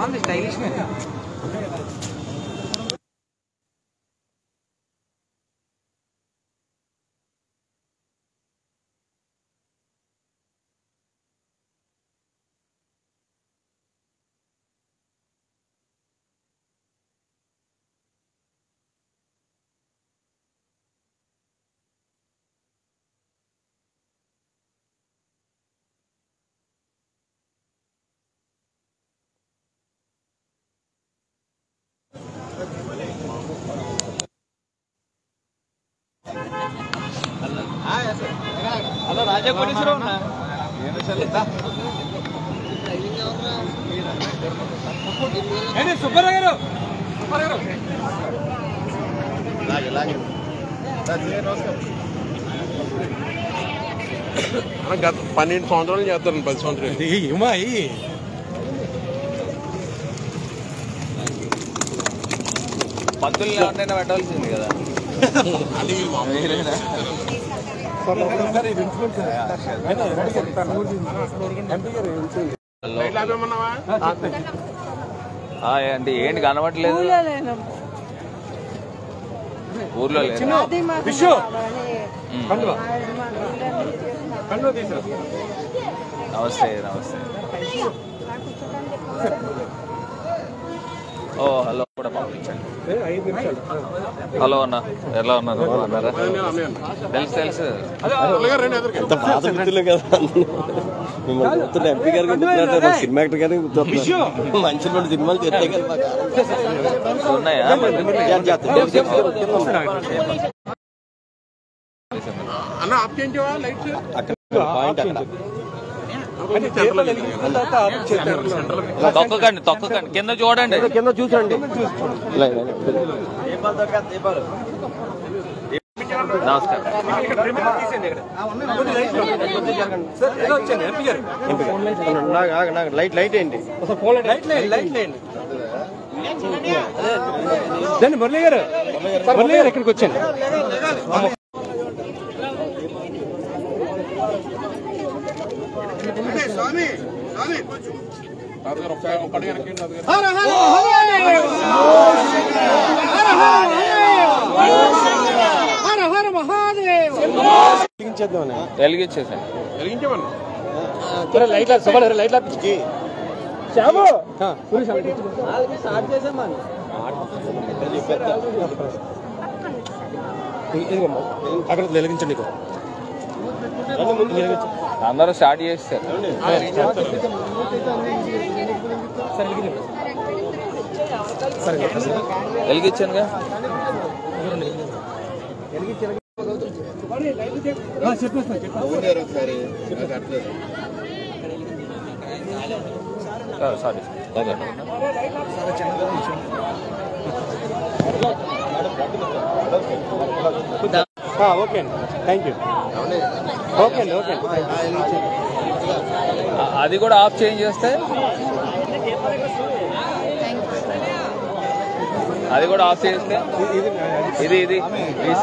బాగుంది స్టైలిష్ ಅಲ್ಲ ರಾಜ ಕೊಡಿಸ್ರು సుబ్బారావు గారు గత పన్నెండు సంవత్సరాలు చేస్తాను పది సంవత్సరాలు ఏమాయి పంతులు ఎవరినైనా పెట్టాల్సింది కదా మీరేనా? లైట్లు ఆపేమన్నావా ఆ, ఏంటి ఏంటి కనబడట్లేదు ఊర్లో లేదు విషు ఉమ్. కండువ కండువ తీసు నమస్తే నమస్తే ఓ హలో కూడా పంపించండి ఐదు నిమిషాలు హలో అన్న ఎలా ఉన్నారు బాగున్నారా తెలుసు తెలుసు ఎంత పాత మిత్రులు కదా మిమ్మల్ని గుర్తున్న ఎంపీ గారికి గుర్తున్నారు సినిమా యాక్టర్ గారికి గుర్తున్నారు మంచి రెండు సినిమాలు తెస్తే కదా మాకు. ఉన్నాయా జాగ్రత్త, జాగ్రత్త. అన్న ఆఫ్ చేయించావా లైట్స్ అక్కడ పాయింట్ అక్కడ అంటే దీపాలు వెలిగించిన తర్వాత ఆఫ్ చేశారు. తొక్కకండి తొక్కకండి కింద చూడండి కింద చూసండి నమస్కారం ఇక్కడ రిమోట్ తీసేయండి ఇక్కడ. కొద్ది లైట్ లో. సార్, ఏదో వచ్చాను, ఎంపీ గారు. లైట్ లైట్ ఏంటి లైట్ లేండి, లైట్ లేండి. రండి మురళి గారు మురళి గారు ఇక్కడికి వచ్చాను స్వామి స్వామి తాతగారు ఒకసారి ఒక్కడి వెనక్కి తాతగారు చేద్దామని వెలిగించేసాను వెలిగించమన్నా లైట్ సుమారు లైట్ శ్యాము ఇదిగోమ్మా. అక్కడ వెలిగించండి ఇగో. అందరూ స్టార్ట్ చేస్తారు వెలిగించానుగా సారీ ఓకే అండి థ్యాంక్ యూ ఓకే అండి ఓకే అండి అది కూడా ఆఫ్ చేంజ్ చేస్తే అది కూడా ఆఫ్ చేస్తే ఇది ఇది ఈ-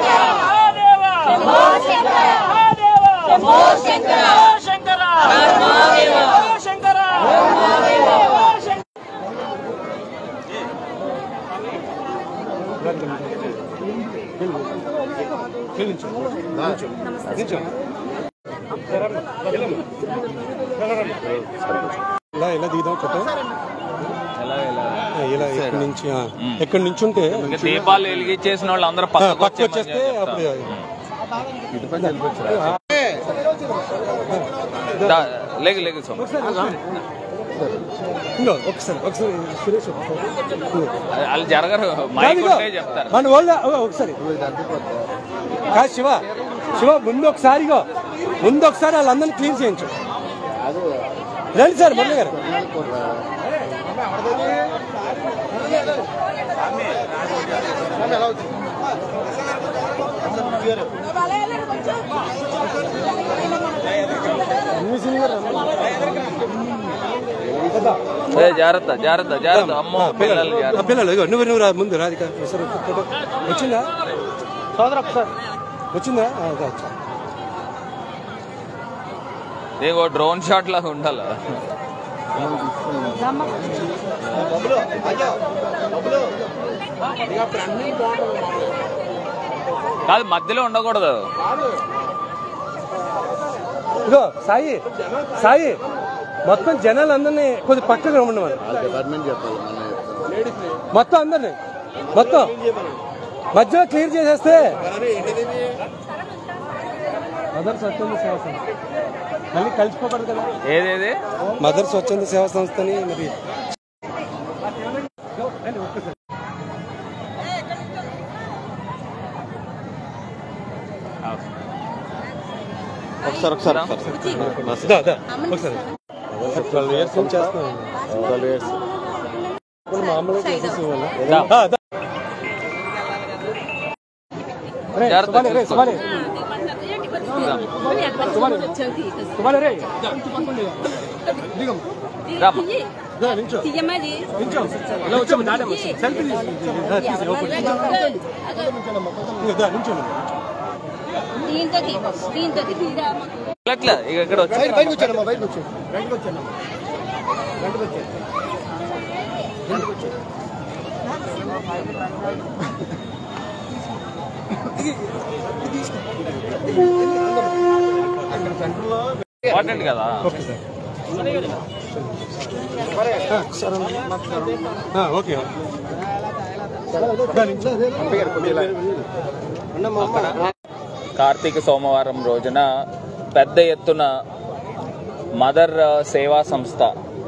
ఇలా ఇలా దిగుదాం ఫోటో ఎలా ఎలా ఇలా ఎక్కడి నుంచి ఆ, ఎక్కడి నుంచి ఉంటే ఇంకా దీపాలు వెలిగించేసిన వాళ్ళు అందరూ ఆ, పక్కకు పక్కకు వచ్చేయమని వచ్చేస్తే చెప్తాను. అప్పుడు దా- లేగు లేగు సోమ ఇంకో ఒకసారి ఒకసారి సురేష్ ఒకసారి. వాళ్ళు జరగరు మైక్ ఇదిగో, ఉంటే చెప్తారు మన వాళ్ళ ఓ, ఒకసారి కాదు శివ శివ ముందు ఒకసారి ఇగో ముందు ఒకసారి వాళ్ళందరినీ క్లీన్ చేయించు రండి సార్ మురళి గారు ఏ, జాగ్రత్త జాగ్రత్త జాగ్రత్త అమ్మో పిల్లలు ఆ జాగ్రత్త పిల్లలు ఇగో నువ్వు నువ్వు రా ముందు రాధిక ఒకసారి ఫోటో వచ్చిందా సోదరు ఒకసారి వచ్చిందా ఆ, అదే, వచ్చా. ఇదిగో డ్రోన్ షాట్ లాగా ఉండాలి ఇక ఫ్రెండ్ బాగుంటుంది కాదు మధ్యలో ఉండకూడదు ఇగో సాయి సాయి మొత్తం జనాలు అందరినీ కొద్ది పక్కగా ఉండమని డిపార్ట్మెంట్ చెప్పాలి మన లేడీస్ మొత్తం అందరినీ మొత్తం మధ్యలో క్లియర్ చేసేస్తే మదర్ స్వచ్ఛంద సేవా సంస్థ మళ్ళీ కలిసిపోకూడదు కదా ఏదేది మదర్ స్వచ్ఛంద సేవా సంస్థని మరి ఒకసారి ఒకసారి ఒకసారి దా, దా, ఒకసారి ట్వెల్వ్ ఇయర్స్ నుంచి చేస్తున్నాం ట్వెల్వ్ ఇయర్స్ ఇప్పుడు మామూలుగా చేసేసి ఇవ్వాలా? దా. ఆ, దా. రే, జాగ్రత్త సుబాలి, రే, చూసుకో. సుబాలి. సుబాలి, రే. రామ్మా దా, నించో. తీయమ్మది నించో. ఇలా వచ్చాము, దాటాము. సెల్ఫీ తీసి. ఆ, తీసి, ఓపెన్. ఇదిగో, దా, నించో నువ్వు. దీంతో తీ దీంతో తీ తీరామా ఇట్లా ఇక ఇక్కడ వచ్చి బయటకు వచ్చానమ్మా బయటకు వచ్చాను బయటకు వచ్చాను ఇంపార్టెంట్ కదా ఆ, ఓకే దా, నించో. కార్తీక సోమవారం రోజున పెద్ద ఎత్తున మదర్ సేవా సంస్థ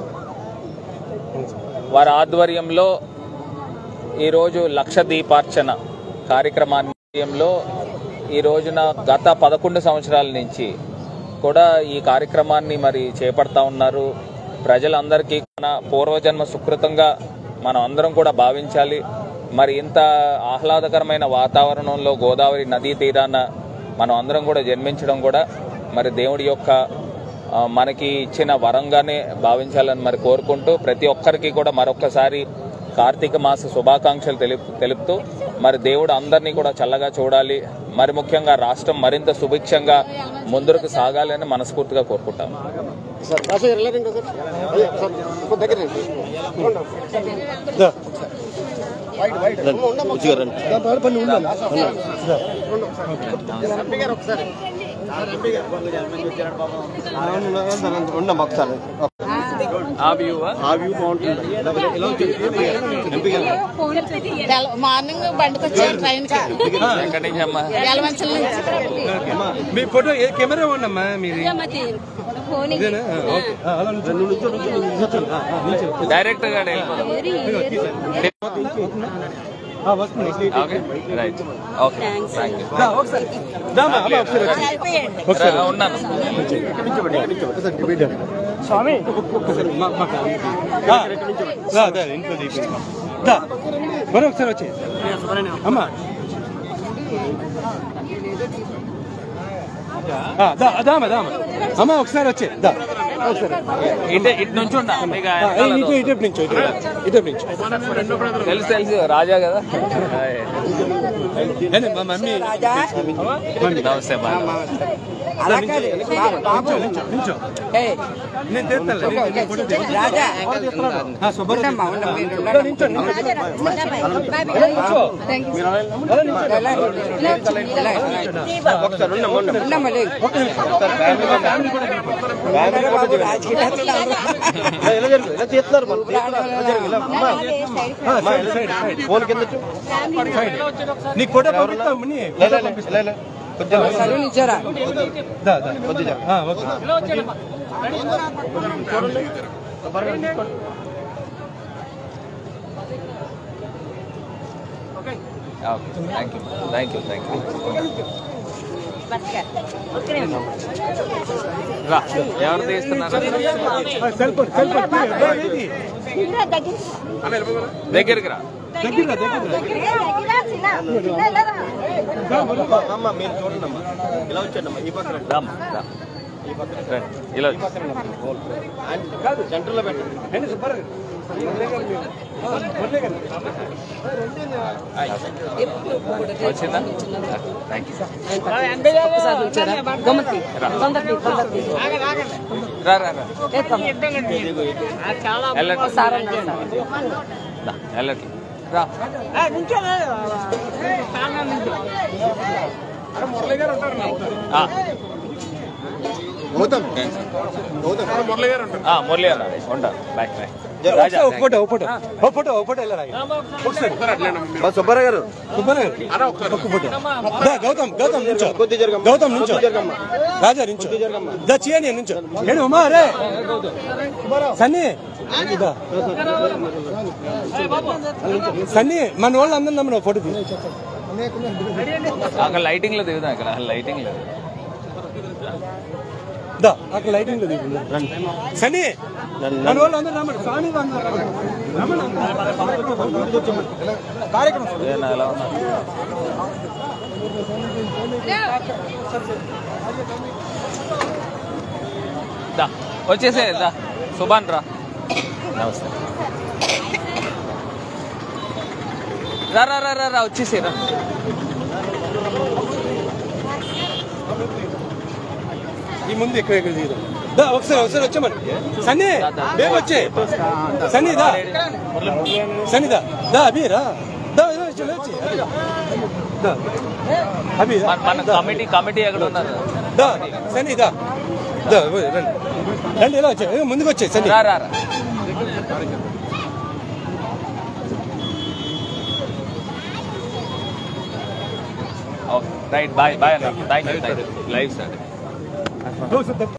వారి ఆధ్వర్యంలో ఈరోజు లక్ష దీపార్చన కార్యక్రమాన్లో ఈ రోజున గత పదకొండు సంవత్సరాల నుంచి కూడా ఈ కార్యక్రమాన్ని మరి చేపడతా ఉన్నారు ప్రజలందరికీ మన పూర్వజన్మ సుకృతంగా మనం అందరం కూడా భావించాలి మరి ఇంత ఆహ్లాదకరమైన వాతావరణంలో గోదావరి నదీ తీరాన మనం అందరం కూడా జన్మించడం కూడా మరి దేవుడి యొక్క ఆ, మనకి ఇచ్చిన వరంగానే భావించాలని మరి కోరుకుంటూ ప్రతి ఒక్కరికి కూడా మరొక్కసారి కార్తీక మాస శుభాకాంక్షలు తెలుపు తెలుపుతూ మరి దేవుడు అందరినీ కూడా చల్లగా చూడాలి మరి ముఖ్యంగా రాష్ట్రం మరింత సుభిక్షంగా ముందుకు సాగాలని మనస్ఫూర్తిగా కోరుకుంటాం సార్ కాసేపు వెళ్ళారు ఇంకా సార్ అదే సార్ కొంచెం దగ్గర రండి. దా. రండి. బుజ్జిగా రండి. అవును, సరే, ఉండమ్మా ఒకసారి ఆ వ్యూ ఆ వ్యూ బాగుంటుంది ఇలా వచ్చేది. ఎంపీ గారు. మార్నింగ్ బండికి వచ్చారు ట్రైన్ కి ఎక్కడి నుంచి అమ్మా ఎలమంచల నుంచి మీ ఫోటో ఏ కెమెరా ఉండమ్మా మీది తీయమ్మది ఫోన్ ఇదేనా ఆ, ఓకే ఆ, అలా నిల్చో. నిల్చోండి. ఆ, ఆ, నిల్చోండి. డైరెక్ట్ గా వెళ్ళిపోదాం ఆ, వస్తుంది okay right okay thank you దా, ఒకసారి దామా అమ్మ ఒకసారి వచ్చి. అయిపోయాడు ఒకసారి ఉన్నాను స్వామి ఒక్కసారి మా మా దా, దా, దా, ఇంట్లో దీపం. దా మరి ఒకసారి వచ్చి అమ్మా ఆ, దా దామా దామా అమ్మ ఒకసారి వచ్చి దా ఒకసారి ఇటు ఇటు నుంచి ఉండా మీకు ఆ, ఏ, ఇటు ఇటు నుంచో ఇటు ఇటు నుంచో తెలుసు తెలుసు రాజా కదా ఏంది, మా మమ్మీ నమస్తే బాయ్ దా, నించో, నించో, నించో, నించో. నేను తెస్తానులే, నేను- నేను ఫోటో తీస్తాను. ఆ, సుబ్బారావు దా, నించో, నించో. అలా నించో. అలా నించో. ఒకసారి ఉండమ్మా, ఉండమ్మా. ఒక్క నిమిషం. ఫ్యామిలీ ఫోటో దిగండి. ఇలా, ఇలా జరుగు, ఇలా తీస్తున్నారు మనం. తీస్తున్నారు. ఇలా జరుగు, ఇలా. అమ్మా, ఆ, అమ్మా, సైడ్, ఇలా. Side, side. ఫోన్ కింద పెట్టు. నీకు ఫోటో పంపిస్తాం ముని. లే, లే, లే, లే, లే. కొద్దిగా దా, దా. కొద్దిగా ఆ, okay. Okay thank you thank you thank you రా ఎవరు తీస్తున్నారు ఆ, సెల్ ఫోన్ సెల్ ఫోన్ దా, ఏది? దగ్గరికి రా దగ్గర దగ్గర అమ్మ మీరు చూడండి అమ్మా ఇలా వచ్చాడు అమ్మా ఈ పక్కన రామ్మా రా రండి ఇలా వచ్చి. సెంటర్ లో పెట్టండి ఏంటి సుబ్బారావు గారు? వచ్చిందా థ్యాంక్ యూ గమ్మత్తి తొందరకి తొందరకి రా రా రా వెళ్ళండి సార్ అన్నారు సార్ దా, వెళ్ళండి రా ఆ. మురళి గారు ఉంటారు ఆ, మురళి అన్న ఉంటా బాయ్ బాయ్ రాజా ఒక ఫోటో ఒక ఫోటో ఒక ఫోటో ఒక ఫోటో వెళ్ళరా ఒకసారి మా సుబ్బారావు గారు సుబ్బయ్య గారు, ఒక ఫోటో దా, గౌతమ్ గౌతమ్ నించో గౌతమ్ నించో రాజా నించో దా చేయని నించో ఏడు ఉమా రే సన్నీ ఇదా. సన్నీ మన వాళ్ళు అందరం నమ్మిన ఫోటో తీ అక్కడ లైటింగ్ లో దిగుదాం ఇక్కడ లైటింగ్ లో దా అక్కడ లైటింగ్ లో దిగు. సన్నీ మన వాళ్ళు అందరం రమ్మని స్వామి అందరూ రమ్మని. రమ్మని కార్యక్రమం ఏనా, ఎలా ఉన్నా దా వచ్చేసే దా సుభాన్ రా నమస్తే రా రా రా రా రా వచ్చేసే రా ఈ ముందు ఎక్కువ ఎక్కువ దిగుదాం దా ఒకసారి ఒకసారి వచ్చామని సన్నీ బేబీ వచ్చే సన్నీ దా సన్నీ దా దా అభి రా దా ఇదో వచ్చి, ఇదో వచ్చి అభి. దా అభి దా. మన- మన కమిటీ కమిటీ ఎక్కడ ఉన్నారు దా సన్నీ దా దా ఓ, రండి రండి ఇలా వచ్చే ఏ, ముందుకు వచ్చే సన్నీ రా రా రా ఓకే రైట్ బాయ్ బాయ్ అన్న thank you thank you live sir ఓ, సార్, దా.